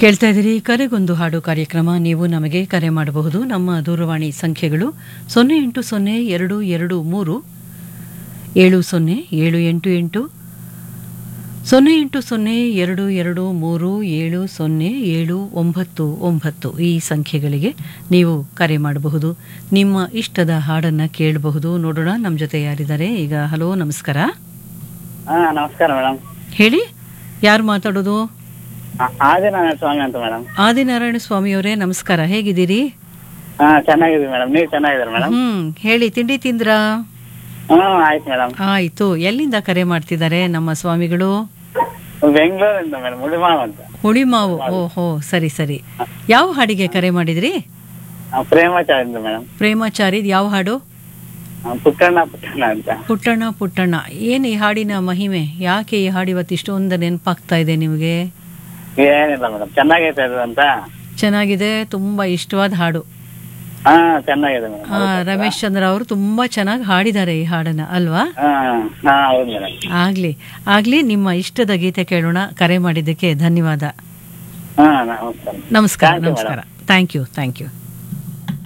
ಕೇಳ್ತಾ ಇದ್ದೀರಿ ಕರೆಗೊಂದು ಹಾಡು ಕಾರ್ಯಕ್ರಮ ನೀವು ನಮಗೆ ಕರೆ ಮಾಡಬಹುದು ನಮ್ಮ ದೂರವಾಣಿ ಸಂಖ್ಯೆಗಳು ಸೊನ್ನೆ ಎಂಟು ಸೊನ್ನೆ ಎರಡು ಎರಡು ಮೂರು ಏಳು ಸೊನ್ನೆ ಏಳು ಎಂಟು ಎಂಟು ಸೊನ್ನೆ ಎಂಟು ಸೊನ್ನೆ ಎರಡು ಎರಡು ಮೂರು ಏಳು ಸೊನ್ನೆ ಏಳು ಒಂಬತ್ತು ಒಂಬತ್ತು ಈ ಸಂಖ್ಯೆಗಳಿಗೆ ನೀವು ಕರೆ ಮಾಡಬಹುದು ನಿಮ್ಮ ಇಷ್ಟದ ಹಾಡನ್ನು ಕೇಳಬಹುದು ನೋಡೋಣ ನಮ್ಮ ಜೊತೆ ಯಾರಿದ್ದಾರೆ ಈಗ ಹಲೋ ನಮಸ್ಕಾರ ಹಾ ನಮಸ್ಕಾರ ಮೇಡಮ್ ಹೇಳಿ ಯಾರು ಮಾತಾಡೋದು ಆದಿನಾರಾಯಣ ಸ್ವಾಮಿ ಅಂತ ಮೇಡಮ್ ಆದಿನಾರಾಯಣ ಸ್ವಾಮಿಯವರೇ ನಮಸ್ಕಾರ ಹೇಗಿದ್ದೀರಿ ಹಾ ಚೆನ್ನಾಗಿದ್ದೀವಿ ಮೇಡಮ್ ನೀವು ಚೆನ್ನಾಗಿದ್ದೀರಾ ಮೇಡಮ್ ಹ್ಮ್ ಹೇಳಿ ತಿಂಡಿ ತಿಂದ್ರಾ ಹ್ಮ್ ಆಯ್ತು ಮೇಡಮ್ ಆಯ್ತು ಎಲ್ಲಿಂದ ಕರೆ ಮಾಡ್ತಿದ್ದಾರೆ ನಮ್ಮ ಸ್ವಾಮಿಗಳು ಬೆಂಗಳೂರಿಂದ ಮೇಡಮ್ ಉಳಿಮಾವ್ ಅಂತ ಹುಳಿಮಾವು ಓಹೋ ಸರಿ ಸರಿ ಯಾವ ಹಾಡಿಗೆ ಕರೆ ಮಾಡಿದ್ರಿ ಆ, ಪ್ರೇಮಾಚಾರ್ಯಿಂದ ಮೇಡಮ್ ಪ್ರೇಮಾಚಾರಿದ್ ಯಾವ ಹಾಡು ಆ, ಪುಟ್ಟಣ್ಣ ಪುಟ್ಟಣ್ಣ ಅಂತ ಪುಟ್ಟಣ್ಣ ಪುಟ್ಟಣ್ಣ ಏನು ಈ ಹಾಡಿನ ಮಹಿಮೆ ಯಾಕೆ ಈ ಹಾಡು ಇವತ್ತು ಇಷ್ಟೊಂದು ನೆನಪಾಗ್ತಾ ಇದೆ ನಿಮಗೆ ಏನಿಲ್ಲ ಮೇಡಮ್ ಚೆನ್ನಾಗೈತೆ ಅದು ಅಂತ ಚೆನ್ನಾಗಿದೆ ತುಂಬಾ ಇಷ್ಟವಾದ ಹಾಡು ಹಾ ಚೆನ್ನಾಗಿದೆ ಮೇಡಮ್ ಆ, ರಮೇಶ್ ಚಂದ್ರ ಅವರು ತುಂಬಾ ಚೆನ್ನಾಗಿ ಹಾಡಿದ್ದಾರೆ ಈ ಹಾಡನ್ನ ಅಲ್ವಾ ಹಾ ಹಾ ಹೌದು ಮೇಡಮ್ ಆಗ್ಲಿ ಆಗ್ಲಿ ನಿಮ್ಮ ಇಷ್ಟದ ಗೀತೆ ಕೇಳೋಣ ಕರೆ ಮಾಡಿದ್ದಕ್ಕೆ ಧನ್ಯವಾದ ಹಾ ನಮಸ್ಕಾರ ನಮಸ್ಕಾರ Thank you, ನಮಸ್ಕಾರ ಥ್ಯಾಂಕ್ ಯು ಥ್ಯಾಂಕ್ ಯು